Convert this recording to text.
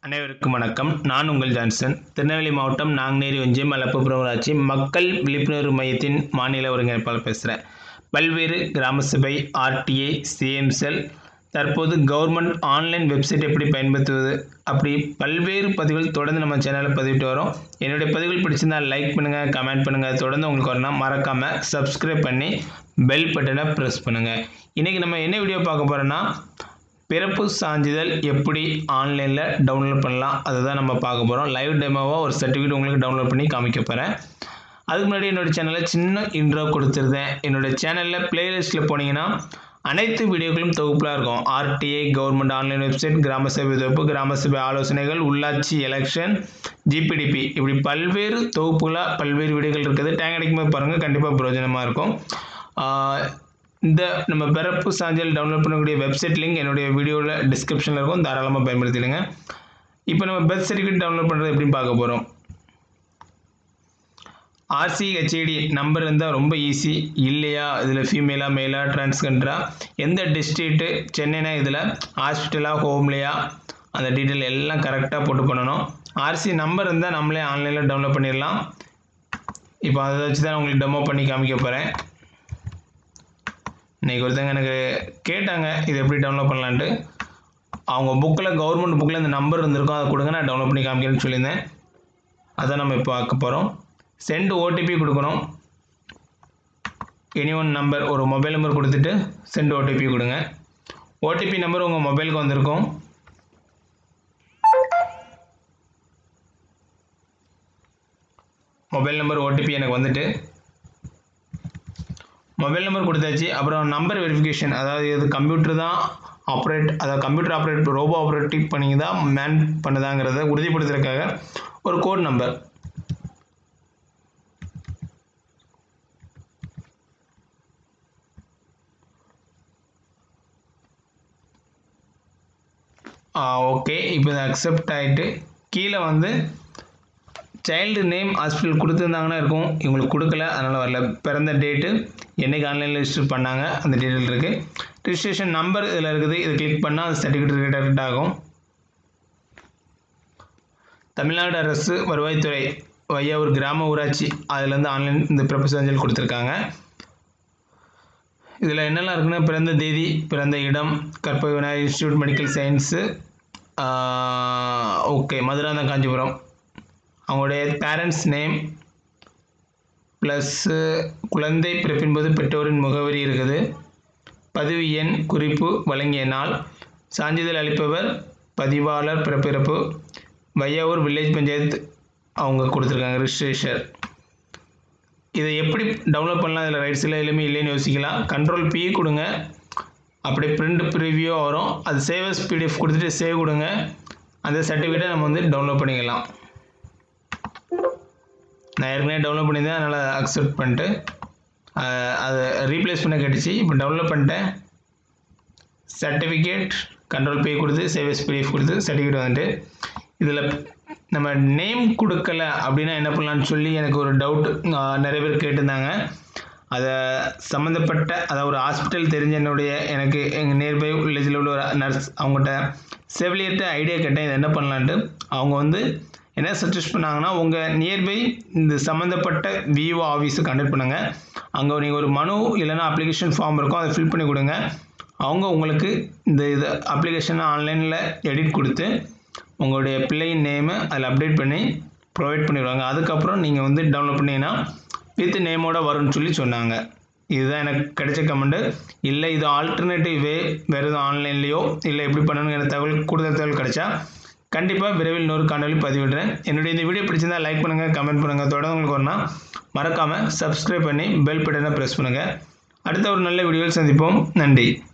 அனைவருக்கும் வணக்கம் நான் உங்கள் ஜான்சன் திருநெல்வேலி மாவட்டம் நாங்குநேரி ஒன்றியம் மலப்புப்புறம் ஊராட்சி மக்கள் விழிப்புணர்வு மையத்தின் மாநில ஒருங்கிணைப்பாளர் பேசுகிறேன் பல்வேறு கிராம சபை ஆர்டிஐ சிஎம் செல் தற்போது கவர்மெண்ட் ஆன்லைன் வெப்சைட் எப்படி பயன்படுத்துவது அப்படி பல்வேறு பதிவுகள் தொடர்ந்து நம்ம சேனலில் பதிவிட்டு வரோம் என்னுடைய பதிவுகள் பிடிச்சிருந்தால் லைக் பண்ணுங்கள் கமெண்ட் பண்ணுங்கள் தொடர்ந்து உங்களுக்கு வரணும் மறக்காமல் சப்ஸ்கிரைப் பண்ணி பெல் பட்டனை ப்ரெஸ் பண்ணுங்கள் இன்றைக்கி நம்ம என்ன வீடியோ பார்க்க போகிறோன்னா பிறப்பு சான்றிதழ் எப்படி ஆன்லைனில் டவுன்லோட் பண்ணலாம் அதுதான் நம்ம பார்க்க போகிறோம் லைவ் டெமோவாக ஒரு சர்டிஃபிகேட் உங்களுக்கு டவுன்லோட் பண்ணி காமிக்க போகிறேன் அதுக்கு முன்னாடி என்னோடய சேனலில் சின்ன இன்ட்ரோ கொடுத்துருந்தேன் என்னோடய சேனலில் பிளேலிஸ்ட்டில் போனீங்கன்னா அனைத்து வீடியோக்களும் தொகுப்பில் இருக்கும் ஆர்டிஐ கவர்மெண்ட் ஆன்லைன் வெப்சைட் கிராம சபை தொகுப்பு கிராம சபை ஆலோசனைகள் உள்ளாட்சி எலெக்ஷன் ஜிபிடிபி இப்படி பல்வேறு தொகுப்புகளாக பல்வேறு வீடியோகள் இருக்குது டேங் அடிக்கும்போது பாருங்கள் கண்டிப்பாக பிரயோஜனமாக இருக்கும் ஆஹ் இந்த நம்ம பிறப்பு சான்றிதழ் டவுன்லோட் பண்ணக்கூடிய வெப்சைட் லிங்க் என்னுடைய வீடியோவில் டிஸ்கிரிப்ஷனில் இருக்கும் தாராளமாக பயன்படுத்திடுங்க இப்போ நம்ம பர்த் சர்டிஃபிகேட் டவுன்லோட் பண்ணுறது எப்படின்னு பார்க்க போகிறோம் ஆர்சி ஹெச்ஐடி நம்பர் இருந்தால் ரொம்ப ஈஸி இல்லையா இதில் ஃபீமேலா மேலா டிரான்ஸ்கண்டரா எந்த டிஸ்ட்ரிக்ட்டு சென்னைனா இதில் ஹாஸ்பிட்டலா ஹோம்லையா அந்த டீட்டெயில் எல்லாம் கரெக்டாக போட்டு பண்ணணும் ஆர்சி நம்பர் இருந்தால் நம்மளே ஆன்லைனில் டவுன்லோட் பண்ணிடலாம் இப்போ அதை வச்சு தான் உங்களுக்கு டெமோ பண்ணி காமிக்க போகிறேன் இன்றைக்கி ஒருத்தங்க எனக்கு கேட்டாங்க இது எப்படி டவுன்லோட் பண்ணலான்ட்டு அவங்க புக்கில் கவர்மெண்ட் புக்கில் இந்த நம்பர் இருந்திருக்கும் அதை கொடுங்க நான் டவுன்லோட் பண்ணி காமிக்கிறேன்னு சொல்லியிருந்தேன் அதை நம்ம இப்போ பார்க்க போகிறோம் சென்ட் ஓடிபி கொடுக்கணும் எனி ஒன் நம்பர் ஒரு மொபைல் நம்பர் கொடுத்துட்டு சென்ட் ஓடிபி கொடுங்க ஓடிபி நம்பர் உங்கள் மொபைலுக்கு வந்திருக்கும் மொபைல் நம்பர் ஓடிபி எனக்கு வந்துட்டு மொபைல் நம்பர் கொடுத்தாச்சு அப்புறம் நம்பர் வெரிஃபிகேஷன் அதாவது இது கம்ப்யூட்டர் தான் ஆப்ரேட் அதாவது கம்ப்யூட்டர் ஆப்ரேட் ரோபோ ஆப்ரேட்டிவ் பண்ணி தான் மேன் பண்ணுதாங்கிறத உறுதிப்படுத்துறதுக்காக ஒரு கோட் நம்பர் ஓகே இப்போ இது அக்செப்ட் ஆகிட்டு கீழே வந்து சைல்டு நேம் ஹாஸ்பிட்டல் கொடுத்துருந்தாங்கன்னா இருக்கும் இவங்களுக்கு கொடுக்கல அதனால் வரல பிறந்த டேட்டு என்றைக்கு ஆன்லைனில் ரிஜிஸ்டர் பண்ணாங்க அந்த டீட்டெயில் இருக்குது ரிஜிஸ்ட்ரேஷன் நம்பர் இதில் இருக்குது இதை கிளிக் பண்ணால் அந்த சர்டிஃபிகேட் ரிடக்ட் ஆகும் தமிழ்நாடு அரசு வருவாய்த்துறை வையாவூர் கிராம ஊராட்சி அதுலேருந்து ஆன்லைன் இந்த பிரபஞ்சல் கொடுத்துருக்காங்க இதில் என்னெல்லாம் இருக்குன்னா பிறந்த தேதி பிறந்த இடம் Karpaga Vinayagar institute medical science okay Madurantakam Kanchipuram அவங்களுடைய பேரண்ட்ஸ் நேம் ப்ளஸ்ஸு குழந்தை பிறப்பின் போது பெற்றோரின் முகவரி இருக்குது பதிவு எண் குறிப்பு வழங்கிய நாள் சான்றிதழ் அளிப்பவர் பதிவாளர் பிறப்பிறப்பு வையாவூர் வில்லேஜ் பஞ்சாயத்து அவங்க கொடுத்துருக்காங்க ரிஜிஸ்ட்ரேஷர் இதை எப்படி டவுன்லோட் பண்ணலாம் இதில் ரைட் சைடில் எதுவுமே இல்லைன்னு யோசிக்கலாம் கண்ட்ரோல் பி கொடுங்க அப்படியே பிரிண்ட் ப்ரிவியூ வரும் அது சேவஸ் பிடிஎஃப் கொடுத்துட்டு சேவ் கொடுங்க அந்த சர்டிஃபிகேட்டை நம்ம வந்து டவுன்லோட் பண்ணிக்கலாம் நான் ஏற்கனவே டவுன்லோட் பண்ணியிருந்தேன் அதனால் அக்செப்ட் பண்ணிட்டு அதை ரீப்ளேஸ் பண்ண கேட்டுச்சு இப்போ டவுன்லோட் பண்ணிட்டேன் சர்டிஃபிகேட் கண்ட்ரோல் பே கொடுத்து சேவஸ் பிடிஎஃப் கொடுத்து சர்டிஃபிகேட் வந்துட்டு இதில் நம்ம நேம் கொடுக்கல அப்படின்னா என்ன பண்ணலான்னு சொல்லி எனக்கு ஒரு டவுட் நிறைய பேர் கேட்டிருந்தாங்க அதை சம்மந்தப்பட்ட அதாவது ஒரு ஹாஸ்பிட்டல் தெரிஞ்ச என்னுடைய எனக்கு எங்கள் நியர்பை வில்லேஜில் உள்ள ஒரு நர்ஸ் அவங்ககிட்ட செவிலியர்கிட்ட ஐடியா கேட்டேன் இதை என்ன பண்ணலான்ட்டு அவங்க வந்து என்ன சஜஸ்ட் பண்ணாங்கன்னா உங்கள் நியர்பை இந்த சம்மந்தப்பட்ட விஓ ஆஃபீஸை கண்டக்ட் பண்ணுங்கள் அங்கே நீங்கள் ஒரு மனு இல்லைன்னா அப்ளிகேஷன் ஃபார்ம் இருக்கும் அதை ஃபில் பண்ணி கொடுங்க அவங்க உங்களுக்கு இந்த இது அப்ளிகேஷனை ஆன்லைனில் எடிட் கொடுத்து உங்களுடைய பிள்ளையின் நேமை அதில் அப்டேட் பண்ணி ப்ரொவைட் பண்ணிடுவாங்க அதுக்கப்புறம் நீங்கள் வந்து டவுன்லோட் பண்ணிங்கன்னா வித் நேமோட வரும்னு சொல்லி சொன்னாங்க இதுதான் எனக்கு கிடைச்ச கமெண்ட்டு இல்லை இது ஆல்டர்னேட்டிவ் வே வேறு எதுவும் ஆன்லைன்லேயோ இல்லை எப்படி பண்ணணுங்கிற எனக்கு தகவல் கூடுதல் தகவல் கிடைச்சா கண்டிப்பாக விரைவில் இன்னொரு காணொலி பதிவிடுறேன் என்னுடைய இந்த வீடியோ பிடிச்சிருந்தா லைக் பண்ணுங்கள் கமெண்ட் பண்ணுங்கள் தொடர்ந்து உங்களுக்கு வரணும் மறக்காமல் சப்ஸ்கிரைப் பண்ணி பெல் பட்டனை ப்ரெஸ் பண்ணுங்கள் அடுத்த ஒரு நல்ல வீடியோவில் சந்திப்போம் நன்றி